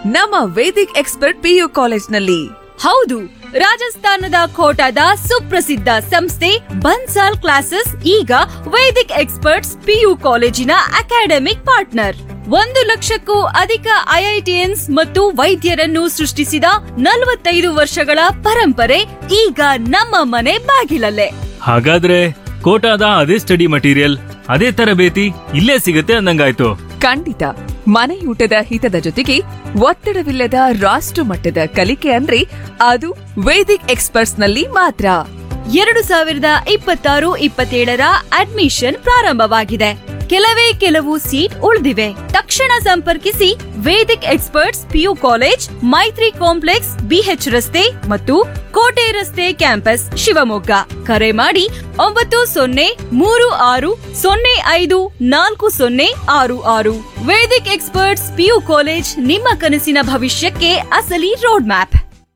ನಮ್ಮ Vedic expert PU ಕಾಲೇಜ್ನಲ್ಲಿ ಹೌದು ರಾಜಸ್ಥಾನದ ಕೋಟಾದ ಸುಪ್ರಸಿದ್ಧ ಸಂಸ್ಥೆ ಬನ್ಸಾಲ್ ಕ್ಲಾಸಸ್ ಈಗ ವೇದಿಕ್ ಎಕ್ಸ್ಪರ್ಟ್ಸ್ ಪಿಯು ಕಾಲೇಜಿನ ಅಕಾಡೆಮಿಕ್ ಪಾರ್ಟ್ನರ್ ಒಂದು ಲಕ್ಷಕ್ಕೂ ಅಧಿಕ ಐಐಟಿಎನ್ಸ್ ಮತ್ತು ವೈದ್ಯರನ್ನು ಸೃಷ್ಟಿಸಿದ ನಲವತ್ತೈದು ವರ್ಷಗಳ ಪರಂಪರೆ ಈಗ ನಮ್ಮ ಮನೆ ಬಾಗಿಲಲ್ಲೇ ಹಾಗಾದ್ರೆ ಕೋಟಾದ ಅದೇ ಸ್ಟಡಿ ಮಟೀರಿಯಲ್ ಅದೇ ತರಬೇತಿ ಇಲ್ಲೇ ಸಿಗುತ್ತೆ ಅಂದಂಗಾಯ್ತು ಖಂಡಿತ ಮನೆಯೂಟದ ಹಿತದ ಜೊತೆಗೆ ಒತ್ತಡವಿಲ್ಲದ ರಾಷ್ಟ್ರ ಮಟ್ಟದ ಕಲಿಕೆ ಅಂದ್ರೆ ಅದು ವೇದಿಕ್ ಎಕ್ಸ್ಪರ್ಟ್ಸ್ ನಲ್ಲಿ ಮಾತ್ರ ಎರಡು ಸಾವಿರದ ಇಪ್ಪತ್ತಾರು ಇಪ್ಪತ್ತೇಳರ ಅಡ್ಮಿಷನ್ ಪ್ರಾರಂಭವಾಗಿದೆ ಕೆಲವೇ ಕೆಲವು ಸೀಟ್ ಉಳಿದಿವೆ ತಕ್ಷಣ ಸಂಪರ್ಕಿಸಿ Vedic experts PU college Maitri complex BH ರಸ್ತೆ ಮತ್ತು ಕೋಟೆ ರಸ್ತೆ ಕ್ಯಾಂಪಸ್ ಶಿವಮೊಗ್ಗ ಕರೆ ಮಾಡಿ ಒಂಬತ್ತು ಸೊನ್ನೆ ಮೂರು ಆರು ಸೊನ್ನೆ ಐದು ನಾಲ್ಕು ಸೊನ್ನೆ ಆರು ಆರು ವೇದಿಕ್ ಎಕ್ಸ್ಪರ್ಟ್ಸ್ ಪಿಯು ಕಾಲೇಜ್ ನಿಮ್ಮ ಕನಸಿನ ಭವಿಷ್ಯಕ್ಕೆ ಅಸಲಿ ರೋಡ್ ಮ್ಯಾಪ್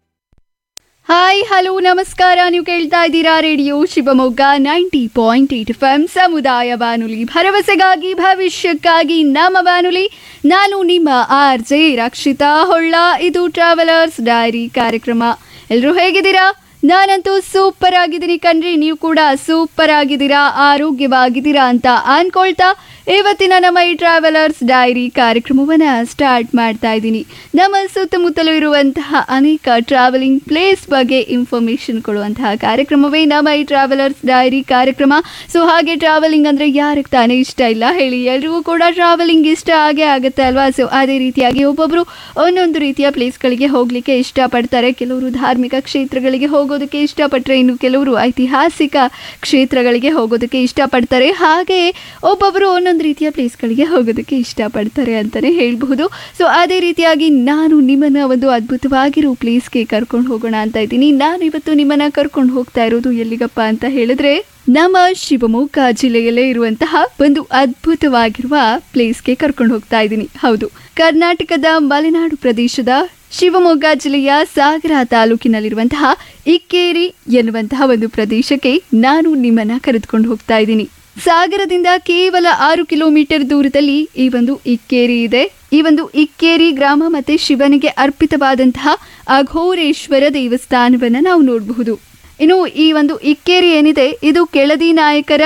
ಹಾಯ್ ಹಲೋ ನಮಸ್ಕಾರ ನೀವು ಕೇಳ್ತಾ ಇದ್ದೀರಾ radio Shivamogga ninety point eight F M ಸಮುದಾಯ ಬಾನುಲಿ ಭರವಸೆಗಾಗಿ ಭವಿಷ್ಯಕ್ಕಾಗಿ ನಮ್ಮ ಬಾನುಲಿ ನಾನು ನಿಮ್ಮ ಆರ್ ಜೆ ರಕ್ಷಿತಾ ಹೊಳ್ಳ ಇದು ಟ್ರಾವೆಲರ್ಸ್ ಡೈರಿ ಕಾರ್ಯಕ್ರಮ ಎಲ್ಲರೂ ಹೇಗಿದ್ದೀರಾ ನಾನಂತೂ ಸೂಪರ್ ಆಗಿದ್ದೀನಿ ಕಣ್ರಿ ನೀವು ಕೂಡ ಸೂಪರ್ ಆಗಿದ್ದೀರಾ ಆರೋಗ್ಯವಾಗಿದ್ದೀರಾ ಅಂತ ಅನ್ಕೊಳ್ತಾ ಇವತ್ತಿನ ನಮ್ಮ ಈ ಟ್ರಾವೆಲರ್ಸ್ ಡೈರಿ ಕಾರ್ಯಕ್ರಮವನ್ನು ಸ್ಟಾರ್ಟ್ ಮಾಡ್ತಾ ಇದ್ದೀನಿ ನಮ್ಮ ಸುತ್ತಮುತ್ತಲೂ ಇರುವಂತಹ ಅನೇಕ ಟ್ರಾವೆಲಿಂಗ್ ಪ್ಲೇಸ್ ಬಗ್ಗೆ ಇನ್ಫಾರ್ಮೇಷನ್ ಕೊಡುವಂತಹ ಕಾರ್ಯಕ್ರಮವೇ ನಮ್ಮ ಈ ಟ್ರಾವೆಲರ್ಸ್ ಡೈರಿ ಕಾರ್ಯಕ್ರಮ ಸೊ ಹಾಗೆ ಟ್ರಾವೆಲಿಂಗ್ ಅಂದರೆ ಯಾರಿಗೆ ತಾನೇ ಇಷ್ಟ ಇಲ್ಲ ಹೇಳಿ ಎಲ್ರಿಗೂ ಕೂಡ ಟ್ರಾವೆಲಿಂಗ್ ಇಷ್ಟ ಆಗೇ ಆಗುತ್ತೆ ಅಲ್ವಾ ಸೊ ಅದೇ ರೀತಿಯಾಗಿ ಒಬ್ಬೊಬ್ಬರು ಒಂದೊಂದು ರೀತಿಯ ಪ್ಲೇಸ್ಗಳಿಗೆ ಹೋಗಲಿಕ್ಕೆ ಇಷ್ಟಪಡ್ತಾರೆ ಕೆಲವರು ಧಾರ್ಮಿಕ ಕ್ಷೇತ್ರಗಳಿಗೆ ಹೋಗೋದಕ್ಕೆ ಇಷ್ಟಪಟ್ಟರೆ ಇನ್ನು ಕೆಲವರು ಐತಿಹಾಸಿಕ ಕ್ಷೇತ್ರಗಳಿಗೆ ಹೋಗೋದಕ್ಕೆ ಇಷ್ಟಪಡ್ತಾರೆ ಹಾಗೆ ಒಬ್ಬೊಬ್ಬರು ಒಂದೊಂದು ರೀತಿಯ ಪ್ಲೇಸ್ಗಳಿಗೆ ಹೋಗೋದಕ್ಕೆ ಇಷ್ಟಪಡ್ತಾರೆ ಅಂತಲೇ ಹೇಳಬಹುದು ಸೊ ಅದೇ ರೀತಿಯಾಗಿ ನಾನು ನಿಮ್ಮನ್ನು ಒಂದು ಅದ್ಭುತವಾಗಿರೋ ಪ್ಲೇಸ್ಗೆ ಕರ್ಕೊಂಡು ಹೋಗೋಣ ಅಂತ ಇದ್ದೀನಿ ನಾನು ಇವತ್ತು ನಿಮ್ಮನ್ನು ಕರ್ಕೊಂಡು ಹೋಗ್ತಾ ಇರೋದು ಎಲ್ಲಿಗಪ್ಪ ಅಂತ ಹೇಳಿದ್ರೆ ನಮ್ಮ ಶಿವಮೊಗ್ಗ ಜಿಲ್ಲೆಯಲ್ಲೇ ಇರುವಂತಹ ಒಂದು ಅದ್ಭುತವಾಗಿರುವ ಪ್ಲೇಸ್ಗೆ ಕರ್ಕೊಂಡು ಹೋಗ್ತಾ ಇದ್ದೀನಿ ಹೌದು ಕರ್ನಾಟಕದ ಮಲೆನಾಡು ಪ್ರದೇಶದ ಶಿವಮೊಗ್ಗ ಜಿಲ್ಲೆಯ ಸಾಗರ ತಾಲೂಕಿನಲ್ಲಿರುವಂತಹ ಇಕ್ಕೇರಿ ಎನ್ನುವಂತಹ ಒಂದು ಪ್ರದೇಶಕ್ಕೆ ನಾನು ನಿಮ್ಮನ್ನ ಕರೆದುಕೊಂಡು ಹೋಗ್ತಾ ಇದ್ದೀನಿ ಸಾಗರದಿಂದ ಕೇವಲ ಆರು ಕಿಲೋಮೀಟರ್ ದೂರದಲ್ಲಿ ಈ ಒಂದು ಇಕ್ಕೇರಿ ಇದೆ ಈ ಒಂದು ಇಕ್ಕೇರಿ ಗ್ರಾಮ ಮತ್ತೆ ಶಿವನಿಗೆ ಅರ್ಪಿತವಾದಂತಹ ಅಘೋರೇಶ್ವರ ದೇವಸ್ಥಾನವನ್ನ ನಾವು ನೋಡಬಹುದು ಇನ್ನು ಈ ಒಂದು ಇಕ್ಕೇರಿ ಏನಿದೆ ಇದು ಕೆಳದಿ ನಾಯಕರ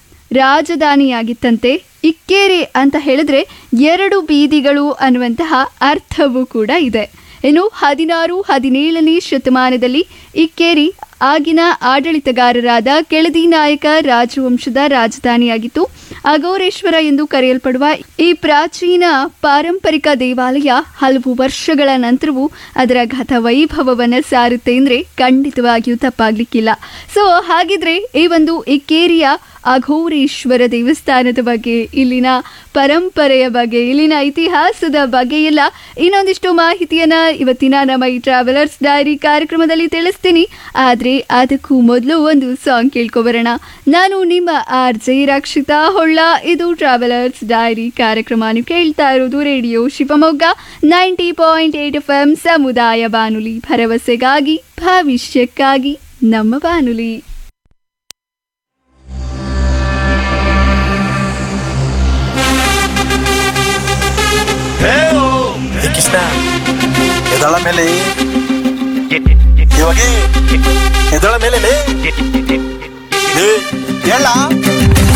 ರಾಜಧಾನಿಯಾಗಿತ್ತಂತೆ ಇಕ್ಕೇರಿ ಅಂತ ಹೇಳಿದ್ರೆ ಎರಡು ಬೀದಿಗಳು ಅನ್ನುವಂತಹ ಅರ್ಥವೂ ಕೂಡ ಇದೆ ಇನ್ನು ಹದಿನಾರು ಹದಿನೇಳನೇ ಶತಮಾನದಲ್ಲಿ ಇಕ್ಕೇರಿ ಆಗಿನ ಆಡಳಿತಗಾರರಾದ ಕೆಳದಿ ನಾಯಕ ರಾಜವಂಶದ ರಾಜಧಾನಿಯಾಗಿತ್ತು ಅಘೋರೇಶ್ವರ ಎಂದು ಕರೆಯಲ್ಪಡುವ ಈ ಪ್ರಾಚೀನ ಪಾರಂಪರಿಕ ದೇವಾಲಯ ಹಲವು ವರ್ಷಗಳ ನಂತರವೂ ಅದರ ಗತ ವೈಭವವನ್ನು ಸಾರುತ್ತೆ ಅಂದರೆ ಖಂಡಿತವಾಗಿಯೂ ತಪ್ಪಾಗ್ಲಿಕ್ಕಿಲ್ಲ ಸೊ ಹಾಗಿದ್ರೆ ಈ ಒಂದು ಇಕ್ಕೇರಿಯ ಅಘೋರೇಶ್ವರ ದೇವಸ್ಥಾನದ ಬಗ್ಗೆ ಇಲ್ಲಿನ ಪರಂಪರೆಯ ಬಗ್ಗೆ ಇಲ್ಲಿನ ಇತಿಹಾಸದ ಬಗ್ಗೆ ಎಲ್ಲ ಇನ್ನೊಂದಿಷ್ಟು ಮಾಹಿತಿಯನ್ನ ಇವತ್ತಿನ ನಮ್ಮ ಈ ಟ್ರಾವೆಲರ್ಸ್ ಡೈರಿ ಕಾರ್ಯಕ್ರಮದಲ್ಲಿ ತಿಳಿಸ್ತೀನಿ ಆದ್ರೆ ಅದಕ್ಕೂ ಮೊದಲು ಒಂದು ಸಾಂಗ್ ಕೇಳ್ಕೊಬರೋಣ ನಾನು ನಿಮ್ಮ ಆರ್ ಜೆ ರಕ್ಷಿತಾ ಹೊಳ್ಳ ಇದು ಟ್ರಾವೆಲರ್ಸ್ ಡೈರಿ ಕಾರ್ಯಕ್ರಮ ನೀವು ಕೇಳ್ತಾ ಇರೋದು radio Shivamogga ninety point eight F M ಸಮುದಾಯ ಬಾನುಲಿ ಭರವಸೆಗಾಗಿ ಭವಿಷ್ಯಕ್ಕಾಗಿ ನಮ್ಮ ಬಾನುಲಿ ಏ ಕೃಷ್ಣ ಎದಳ ಮೇಲೆ ಇವಾಗ ಎದಳ ಮೇಲೆ ಲೇ? ಏ, ಹೇಳ